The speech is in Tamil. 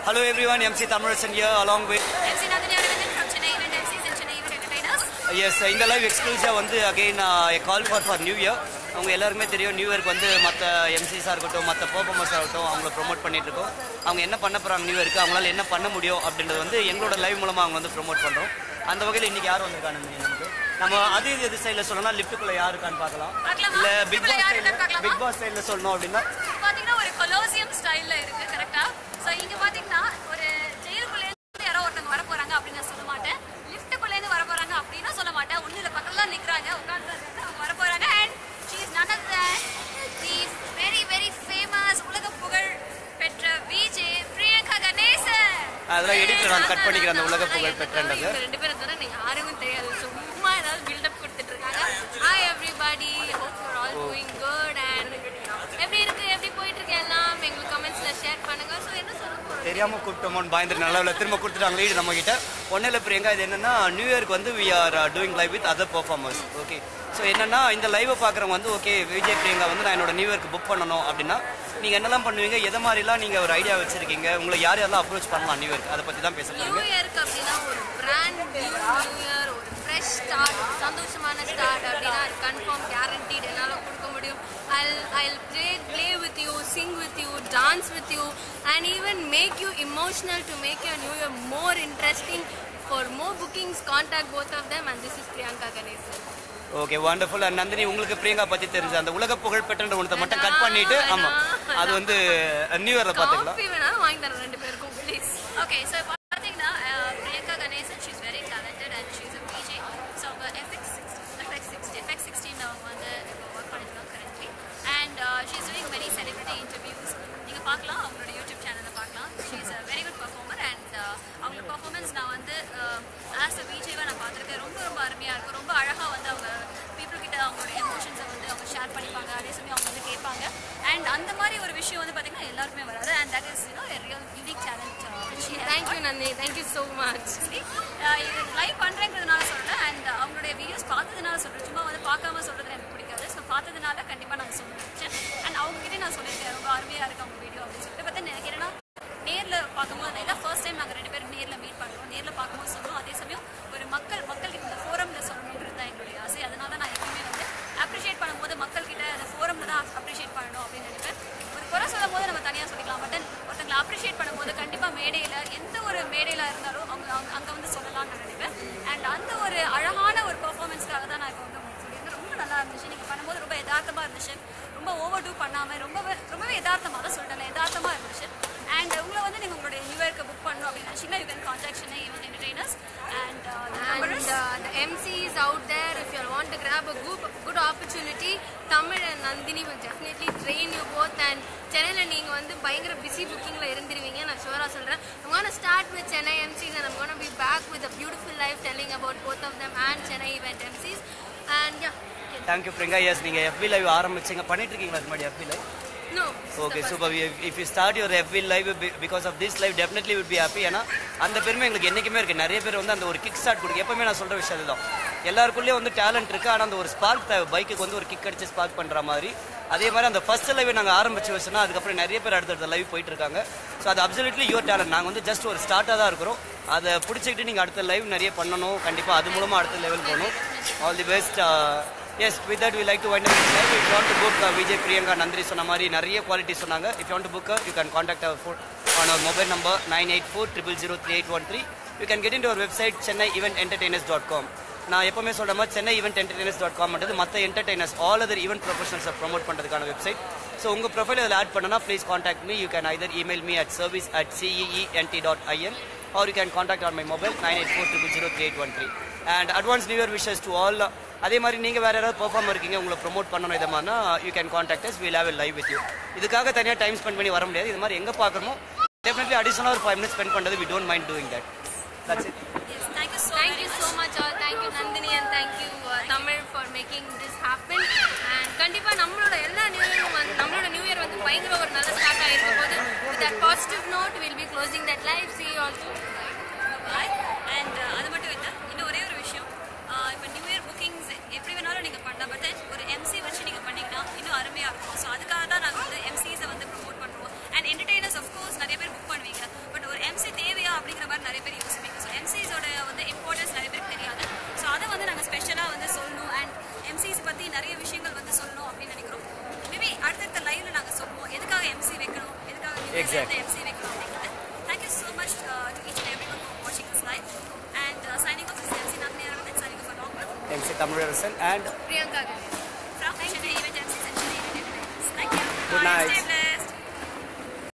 Hello everyone, MC Thamarasan here along with MC Nandini Aravindan from Chennai Event MCs and Chennai Event Entertainers. Yes இந்த லைவ் எக்ஸ்க்ளூசிவாக வந்து again call for for new year அவங்க எல்லாருக்குமே தெரியும் நியூ இயர்க்கு வந்து மற்ற எம்சிஸாக இருக்கட்டும் மற்ற பர்ஃபார்மர்ஸாக இருக்கட்டும் அவங்கள ப்ரொமோட் பண்ணிட்டு இருக்கோம் அவங்க என்ன பண்ண போகிறாங்க நியூ இயர்க்கு அவங்களால என்ன பண்ண முடியும் அப்படின்றது வந்து எங்களோட லைவ் மூலமாக அவங்க வந்து ப்ரோமோட் பண்ணுறோம் அந்த வகையில் இன்னைக்கு யார் வந்திருக்காங்க நமக்கு நம்ம அது இது எது சைடில் சொல்லணும்னா லிஃப்ட்டுக்குள்ளே யார் இருக்கான்னு பார்க்கலாம் பார்க்கலாமா? இல்லை பிக் lift-குள்ள பாஸ் யார் சைடில் இருக்கான்னு பார்க்கலாமா? பிக் பாஸ் சைடில் சொல்லணும் அப்படின்னா பாத்தீங்கன்னா ஒரு கொலோசியம் ஸ்டைல்ல இருக்கு கரெக்டா சோ இங்க பாத்தீங்கன்னா ஒரு ஜெயிலுக்குள்ள இருந்து யாரோ ஒருத்தவங்க வர போறாங்க அப்படின்னு நான் சொல்ல மாட்டேன் லிஃப்ட்டுக்குள்ள இருந்து வர போறாங்க அப்படின்னு சொல்ல மாட்டேன் ஒண்ணு இல்ல பக்கத்துல நிக்கிறாங்க உட்கார்ந்து அவங்க வர போறாங்க and she is none other than the very very famous உலக புகழ் பெற்ற விஜே பிரியங்கா கணேசன் அதெல்லாம் editor நான் cut பண்ணிக்கிறேன் அந்த உலக புகழ் பெற்றன்றது. இவங்க ரெண்டு பேரும் தவிர எனக்கு யாருக்கும் தெரியாது சும்மா ஏதாவது பில்டப் கொடுத்துட்டு இருக்காங்க hi everybody hope you're all doing good and எப்படி இருக்கு எப்படி போயிட்டு இருக்கு எல்லாம் எங்களுக்கு கமெண்ட்ஸ்ல ஷேர் பண்ணுங்க ஸோ என்ன சொல்ல போறோம் தெரியாம கூப்பிட்டோமோன்னு பயந்துட்டு நல்ல வேளை திரும்ப கொடுத்துட்டாங்க லீடு நம்ம கிட்ட ஒன்றும் இல்லை பிரியங்கா இது என்னன்னா நியூ இயர்க்கு வந்து we are doing live with other performers okay so என்னன்னா இந்த லைவை பார்க்குறவங்க வந்து ஓகே விஜய் பிரியங்கா வந்து நான் என்னோட நியூ இயர்க்கு புக் பண்ணணும் அப்படின்னா நீங்கள் என்னெல்லாம் பண்ணுவீங்க எதை மாதிரிலாம் நீங்கள் ஒரு ஐடியா வச்சிருக்கீங்க உங்களை யார் யாரெல்லாம் அப்ரோச் பண்ணலாம் நியூ இயர்க்கு அதை பற்றி தான் பேச நியூ போறீங்க இயர்க்கு அப்படின்னா ஒரு பிராண்ட் நியூ நியூ இயர் ஒரு ஃப்ரெஷ் ஸ்டார்ட் சந்தோஷமான ஸ்டார்ட் அப்படின்னா அது கன்ஃபார்ம் கேரண்டீட் என்னால் கொடுக்க முடியும் I'll I'll play play with you, sing with you, dance with you, and even make you emotional to make your new year more interesting. For more bookings, contact both of them, and this is Priyanka Ganesan. Okay wonderful and Nandini உங்களுக்கு பிரியங்கா பற்றி தெரிஞ்ச அந்த உலக புகழ் பெற்ற ஒன்றத்தை மட்டும் கட் பண்ணிட்டு ஆமாம் அது வந்து நியூ இயரில் பார்த்துக்கலாம் காஃபி வேணாலும் வாங்கி தரேன் ரெண்டு பேருக்கும் ப்ளீஸ் ஓகே ஸோ பார்த்தீங்கன்னா Priyanka Ganesan she's very talented and she's a BJ so அவங்க effect effect sixty effect sixteen அவங்க வந்து இப்போ ஒர்க் பண்ணிருக்காங்க currently and she's doing very celebrity interviews நீங்கள் பார்க்கலாம் அவங்களோட யூடியூப் சேனலில் பார்க்கலாம் she's a very good performer and அவங்களோட பர்ஃபார்மன்ஸ் நான் வந்து ஆஸ் அ பிஜேவாக நான் பார்த்துருக்கேன் ரொம்ப ரொம்ப அருமையாக இருக்கும் ரொம்ப அழகாக வந்து அவங்க பீப்புள் கிட்ட அவங்களோட எமோஷன்ஸை வந்து அவங்க ஷேர் பண்ணிப்பாங்க அதே சமயம் அவங்க வந்து கேட்பாங்க அண்ட் அந்த மாதிரி ஒரு விஷயம் வந்து பார்த்தீங்கன்னா எல்லாருக்குமே வராது and that is you know real unique talent thank you Nandini thank you so much இது லைவ் பண்ணுறேங்கிறதுனால சொல்கிறேன் அண்ட் அவங்களுடைய வீடியோஸ் பார்த்ததுனால சொல்கிறேன் சும்மா வந்து பார்க்காம சொல்கிறது எனக்கு பிடிக்காது ஸோ பார்த்ததுனால கண்டிப்பாக நான் சொல்லிருச்சேன் அண்ட் அவங்ககிட்ட நான் சொல்லியிருக்கேன் ரொம்ப அருமையாக இருக்கு அவங்க வீடியோ அப்படின்னு சொல்லிட்டு பார்த்தா எனக்கு என்னன்னா நேரில் பார்க்கும்போது இதான் ஃபர்ஸ்ட் டைம் நாங்கள் ரெண்டு பேரும் நேரில் மீட் பண்ணுறோம் நேரில் பார்க்கும்போது சொல்லுவோம் அதே சமயம் ஒரு மக்கள் மக்கள் இந்த ஃபோரமில் சொல்லணுன்றது தான் எங்களுடைய ஆசை அதனால நான் எப்பவுமே வந்து அப்ரிஷியேட் பண்ணும்போது மக்கள்கிட்ட அந்த ஃபோரமில் தான் அப்ரிஷியேட் பண்ணணும் அப்படின்னு நினைப்பேன் ஒரு குறை சொல்லும் போது நம்ம தனியாக சொல்லிக்கலாம் பட் ஒருத்தங்களை அப்ரிஷியேட் பண்ணும்போது கண்டிப்பாக மேடையில் எந்த ஒரு மேடையில் இருந்தாலும் அவங்க அவங்க அங்கே வந்து சொல்லலாம்னு நான் நினைப்பேன் அண்ட் அந்த ஒரு அழகான ஒரு பெர்ஃபார்மன்ஸ்க்காக தான் நான் இப்போ வந்து உங்களுக்கு சொல்லியிருந்தேன் ரொம்ப நல்லா இருந்துச்சு நீங்கள் பண்ணும்போது ரொம்ப யதார்த்தமாக இருந்துச்சு ரொம்ப ஓவர் டூ பண்ணாமல் ரொம்பவே ரொம்பவே யதார்த்தமாக தான் சொல்லிட்டேன் யதார்த்தமாக இருந்துச்சு அண்ட் உங்களை வந்து நீங்கள் உங்களுடைய நியூ இயர்க்கு புக் பண்ணணும் அப்படின்னு நினச்சிங்கன்னா you can contact Chennai event entertainers and And uh, the MCs out there, if you want to grab a good, good opportunity, Tamil and Nandini will definitely train you both. And சென்னையில் நீங்கள் வந்து பயங்கர பிஸி புக்கிங்கில் இருந்துருவீங்க நான் ஷுவராக சொல்கிறேன் I'm going to start with Chennai MCs and I'm going to be back with a beautiful life telling about both of them and Chennai event MCs. And yeah, thank you Priyanka yes நீங்கள் எஃபி லைவ் ஆரம்பிச்சிங்க பண்ணிட்டு இருக்கீங்களா அது முன்னாடி FB live no. Okay super if you start your every live because of this live definitely will be happy ஏன்னா அந்த பெருமை எங்களுக்கு என்றைக்குமே இருக்குது நிறைய பேர் வந்து அந்த ஒரு கிக் ஸ்டார்ட் கொடுக்கு எப்பவுமே நான் சொல்கிற விஷயம் அதுதான் எல்லாருக்குள்ளேயும் வந்து டேலண்ட் இருக்குது ஆனால் அந்த ஒரு ஸ்பார்க் தேவை பைக்குக்கு வந்து ஒரு கிக் அடிச்சு ஸ்பார்க் பண்ணுற மாதிரி அதே மாதிரி அந்த ஃபர்ஸ்ட் லைவ் நாங்கள் ஆரம்பிச்சு வச்சோன்னா அதுக்கப்புறம் நிறைய பேர் அடுத்தடுத்த லைவ் போயிட்டு இருக்காங்க ஸோ அது அப்சல்யூட்லி யுவர் டேலண்ட் நாங்கள் வந்து ஜஸ்ட் ஒரு ஸ்டார்ட்டாக தான் இருக்கிறோம் அதை பிடிச்சிக்கிட்டு நீங்கள் அடுத்த லைவ் நிறைய பண்ணணும் கண்டிப்பாக அது மூலமாக அடுத்த லெவல் போகணும் all the best yes with that we like to wind live if want to book Vijay Priyanka நந்திரி சொன்ன மாதிரி நிறைய குவாலிட்டி சொன்னாங்க if want to book you can contact our phone on our mobile number nine eight four triple zero three eight one three you can get in our website Chennai event entertainers dot com நான் எப்பவுமே சொல்ற மாதிரி சென்னை ஈவெண்ட் என்டர்டைனர்ஸ் டாட் காம்ன்றது மற்ற என்டர்டைனர்ஸ் ஆல் அதர் ஈவெண்ட் ப்ரொஃபஷனல்ஸை ப்ரொமோட் பண்ணுறதுக்கான வெப்சைட் ஸோ உங்கள் ப்ரொஃபைல் அதில் ஆட் பண்ணனா please contact me you can either email me at service at CEENT dot IN or you can contact on my mobile nine eight four triple zero three eight one three and advance new year wishes to all அதே மாதிரி நீங்கள் வேறு யாராவது பெர்ஃபார்ம் இருக்கீங்க உங்களை ப்ரொமோட் பண்ணணும் இதை மாதிரினா you can contact us will have a live with you இதுக்காக தனியாக டைம் ஸ்பெண்ட் பண்ணி வர முடியாது இது மாதிரி எங்கே பார்க்குறோமோ டெஃபினெட்லி அடிஷனலாக ஒரு ஃபைவ் மினிட்ஸ் ஸ்பெண்ட் பண்ணுறது we don't mind doing that that's it Yes, thank you so Thank very you much. so much all. Thank you Nandini and thank you uh, Tamil for making this happen. And கண்டிப்பா நம்மளோட எல்லா நியூ இயரும் வந்து நம்மளோட நியூ இயர் வந்து பயங்கர ஒரு நல்ல ஸ்டார்ட் ஆயிருக்க போது with that positive note we'll be closing that live see you all soon bye and அது மட்டும் இல்லை இன்னும் ஒரே ஒரு விஷயம் இப்போ நியூ இயர் புக்கிங்ஸ் எப்படி வேணாலும் நீங்கள் பண்ணலாம் பட் ஒரு எம்சி வச்சு நீங்கள் பண்ணீங்கன்னா இன்னும் அருமையாக இருக்கும் ஸோ அதுக்காக தான் நாங்கள் வந்து எம்சிஸை வந்து ப்ரொமோட் பண்ணுறோம் அண்ட் என்டர்டெய்னர்ஸ் கோர்ஸ் நிறைய பேர் புக் பண்ணுவீங்க பட் ஒரு Exactly. MC வைக்கணும் அப்படிங்கிறது thank you so much to each and every one வாட்சிங் this live and signing off is MC Nandini Aravindan signing off along MC Tamilarasan and Priyanka Ganesan from Chennai Event MCs and Chennai Event Entertainers. Thank you. Good Bye. night. Stay blessed.